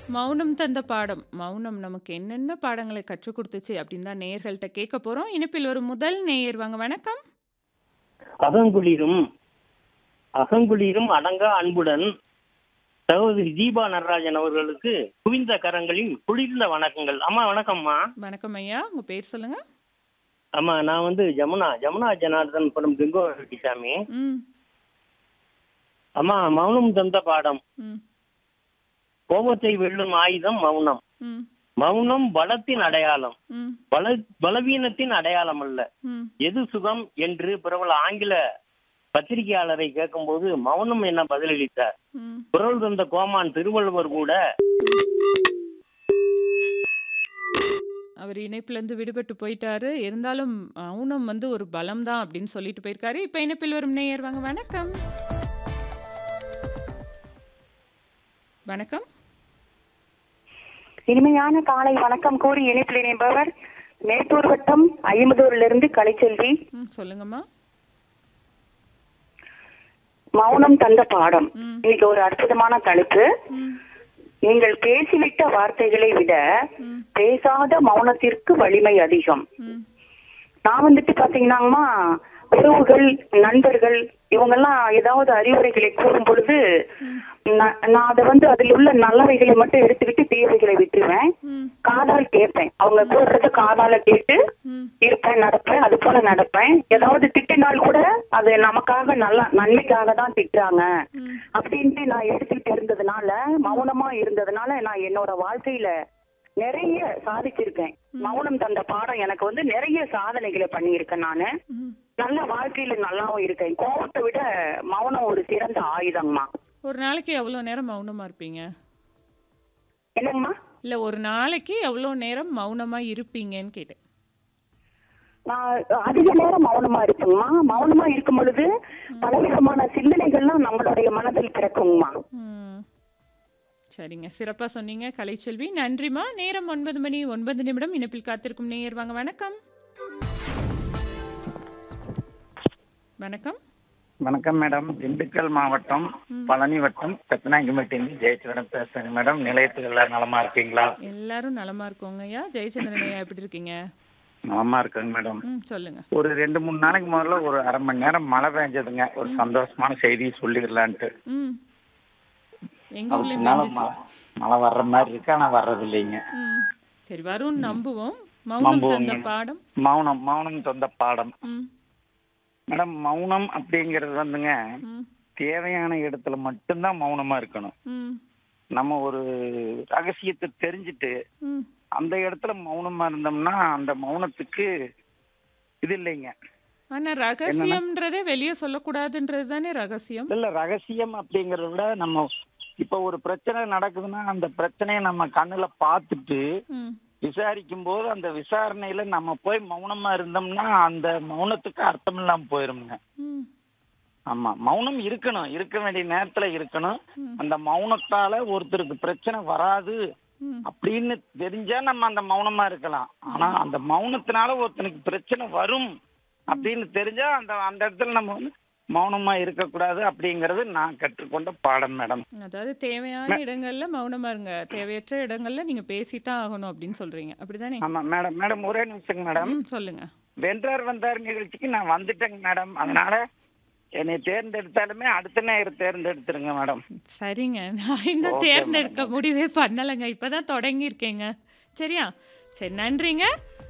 மௌனம் தந்த பாடம். மௌனம் நமக்கு என்னென்ன பாடங்களை கற்றுக் குடுத்துச்சு அப்படின்னு தான் நேயர்கள்ட்ட கேட்க போறோம். இணைப்பில் ஒரு முதல் நேயர் வாங்க வணக்கம். அகங்குளிரும் அகங்குளிரும் அடங்கா அன்புடன் சகோதரி தீபா நடராஜன் அவர்களுக்கு குவிந்த கரங்களின் குளிர்ந்த வணக்கங்கள் அம்மா வணக்கம்மா வணக்கம் ஐயா. உங்க பேர் சொல்லுங்க. அம்மா நான் வந்து ஜமுனா ஜமுனா ஜனார்தன் படம் சாமி ம். அம்மா மௌனம் தந்த பாடம் ம். கோபத்தை வெல்லும் ஆயுதம் மௌனம் ம். மௌனம் பலத்தின் அடையாளம் ம். பல பலவீனத்தின் அடையாளம் அல்ல ம். எது சுகம் என்று பிரபல ஆங்கில பத்திரிகையாளரை கேட்கும்போது மௌனம் என பதிலளித்தார் ம். குரல் தந்த கோமான் திருவள்ளுவர் கூட அவர் இணைப்பிலிருந்து விடுபட்டு போயிட்டாரு. இருந்தாலும் மௌனம் வந்து ஒரு பலம் தான் அப்படின்னு சொல்லிட்டு போயிருக்காரு. இப்ப இணைப்பில் வரும் நேயர் வாங்க வணக்கம். வணக்கம். இனிமையான காலை வணக்கம் கூறி இணைப்பில் இணைப்பவர் மேட்டூர் வட்டம் ஐம்பதூரிலிருந்து கலைச்செல்வி ம். சொல்லுங்கம்மா. மௌனம் தந்த பாடம் ம். இன்னைக்கு ஒரு அற்புதமான தலைப்பு ம். நீங்கள் பேசிவிட்ட வார்த்தைகளை விட ம். பேசாத மௌனத்திற்கு வலிமை அதிகம் ம். நான் வந்துட்டு பாத்தீங்கன்னாங்கம்மா உறவுகள் நண்பர்கள் இவங்கெல்லாம் ஏதாவது அறிவுரைகளை கூறும் பொழுது நான் நான் அதை வந்து அதில் உள்ள நல்லவைகளை மட்டும் எடுத்துக்கிட்டு தீவைகளை விட்டுருவேன் ம். காதால் கேட்பேன் அவங்க கூறுறத காதால கேட்டு ம். இருப்பேன் நடப்பேன் அது போல நடப்பேன் ஏதாவது திட்டினால் கூட அது நமக்காக நல்லா நன்மைக்காக தான் திட்டுறாங்க ம். அப்படின்ட்டு நான் எடுத்துக்கிட்டு இருந்ததுனால மௌனமா இருந்ததுனால நான் என்னோட வாழ்க்கையில நிறைய சாதிச்சிருக்கேன் மௌனம் தந்த பாடம் எனக்கு வந்து நிறைய சாதனைகளை பண்ணியிருக்கேன் நானு ம். நல்ல வாழ்க்கையில நல்லாவும் இருக்கேன் கோபத்தை விட மௌனம் ஒரு சிறந்த ஆயுதம்மா ஒரு நாளைக்கு எவ்வளோ நேரம் மௌனமா இருப்பீங்க? என்னங்கம்மா இல்ல ஒரு நாளைக்கு எவ்வளோ நேரம் மௌனமா இருப்பீங்கன்னு கேட்டேன். நான் அதிக நேரம் மௌனமா இருக்குங்கம்மா மௌனமா இருக்கும் பொழுது பலவிதமான சிந்தனைகள்லாம் நம்மளுடைய மனதில் பிறக்குங்கம்மா ம். சரிங்க. சிறப்பா சொன்னீங்க கலைச்செல்வி. நன்றிம்மா. நேரம் 9 மணி 9 நிமிடம். இணைப்பில் காத்திருக்கும் நேயர் வாங்க வணக்கம். வணக்கம். வணக்கம் மேடம் திண்டுக்கல் மாவட்டம் ம். பழனி வட்டம் பெத்தனாங்கிமட்டிலிருந்து ஜெயச்சந்திரன் பேசுறேங்க மேடம் நிலையத்தில் எல்லாம் நலமா இருக்கீங்களா எல்லாரும் நலமா இருக்கோங்க ஐயா. ஜெயச்சந்திரன் ஐயா எப்படி இருக்கீங்க? நலமா இருக்குங்க மேடம் ம். சொல்லுங்க. ஒரு ரெண்டு மூணு நாளைக்கு முதல்ல ஒரு அரை மணி நேரம் மழை பெஞ்சதுங்க ஒரு சந்தோஷமான செய்தி சொல்லிடலான்ட்டு ம். எங்க அதுக்கு ஊர்லயும் மேல பெஞ்சுச்சு. மழை மழை வர்ற மாதிரி இருக்கு ஆனா வர்றது இல்லைங்க ம். சரி வரும்னு நம்புவோம். மௌனம் நம்புவோங்க. தந்த பாடம். மௌனம் மௌனம் சொந்த பாடம் ம். மேடம் மௌனம் அப்படிங்கிறது வந்துங்க ம். தேவையான இடத்துல மட்டும்தான் மௌனமா இருக்கணும் ம். நம்ம ஒரு ரகசியத்தை தெரிஞ்சுட்டு ம். அந்த இடத்துல மௌனமா இருந்தோம்னா அந்த மௌனத்துக்கு இது இல்லைங்க ஆனா ரகசியம்ன்றதே வெளிய சொல்லக்கூடாதுன்றது தானே ரகசியம். இல்ல ரகசியம் அப்படிங்கறத விட நம்ம இப்ப ஒரு பிரச்சனை நடக்குதுன்னா அந்த பிரச்சனையை நம்ம கண்ணுல பார்த்துட்டு ம். விசாரிக்கும் போது அந்த விசாரணையில நம்ம போய் மௌனமா இருந்தோம்னா அந்த மௌனத்துக்கு அர்த்தம் இல்லாம போயிருங்க ம். ஆமா மௌனம் இருக்கணும் இருக்க வேண்டிய நேரத்துல இருக்கணும் ம். அந்த மௌனத்தால ஒருத்தருக்கு பிரச்சனை வராது ம். அப்படின்னு தெரிஞ்சா நம்ம அந்த மௌனமா இருக்கலாம் ஆனா அந்த மௌனத்தினால ஒருத்தனுக்கு பிரச்சனை வரும் அப்படின்னு தெரிஞ்சா அந்த அந்த இடத்துல நம்ம வந்து மௌனமா இருக்கக்கூடாது அப்படிங்கறது நான் கற்றுக்கொண்ட பாடம் மேடம் அதாவது தேவையான இடங்கள்ல மௌனமா இருங்க. தேவையற்ற இடங்கள்ல நீங்க பேசித்தான் ஆகணும் அப்படின்னு சொல்றீங்க. அப்படிதானே? ஆமா மேடம் மேடம் ஒரே நிமிஷங்க மேடம் ம். சொல்லுங்க. வென்றார் வந்தார் நிகழ்ச்சிக்கு நான் வந்துட்டேங்க மேடம் அதனால என்னை தேர்ந்தெடுத்தாலுமே அடுத்த நேரம் தேர்ந்தெடுத்துருங்க மேடம் சரிங்க. நான் இன்னும் ஓகே தேர்ந்தெடுக்க முடிவே பண்ணலங்க. இப்பதான் தொடங்கி இருக்கேங்க. சரியா? சரி நன்றிங்க.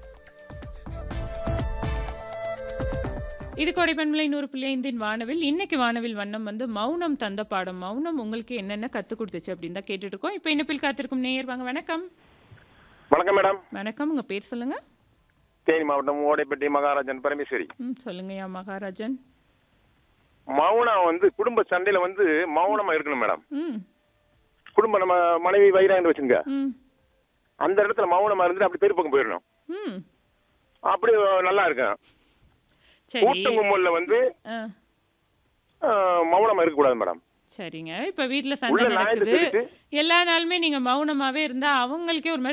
இது கோடைப்பண்பலை 100.5 வானவில். இன்னைக்கு வானவில் வண்ணம் வந்து மௌனம் தந்த பாடம். மௌனம் உங்களுக்கு என்னென்ன கத்துக் கொடுத்துச்சு அப்படின்னு தான் கேட்டுட்டு இருக்கோம். இப்ப இணைப்பில் காத்திருக்கும் நேயர் வாங்க வணக்கம். வணக்கம் மேடம் வணக்கம். உங்க பேர் சொல்லுங்க. தேனி மாவட்டம் ஓடைப்பட்டி மகாராஜன் பரமேஸ்வரி ம். சொல்லுங்கய்யா மகாராஜன். மௌனம் வந்து குடும்ப சண்டையில வந்து மௌனமா இருக்கணும் மேடம் ம். குடும்ப நம்ம மனைவி வைராண்டு வச்சுங்க ம். அந்த இடத்துல மௌனமா இருந்துட்டு அப்படி பெரிய பக்கம் போயிடணும் ம். அப்படி நல்லா இருக்கும் சரி. கூட்டு கும்பல்ல வந்து ஆ. அஹ், மௌனமா இருக்கக்கூடாது மேடம் சரிங்க. இப்ப வீட்ல சண்டை உள்ள நியாயத்தை நடக்குது. தெரிவித்து எல்லா நாளுமே நீங்க மௌனமாவே இருந்தா அவங்களுக்கே ஒரு மாதிரி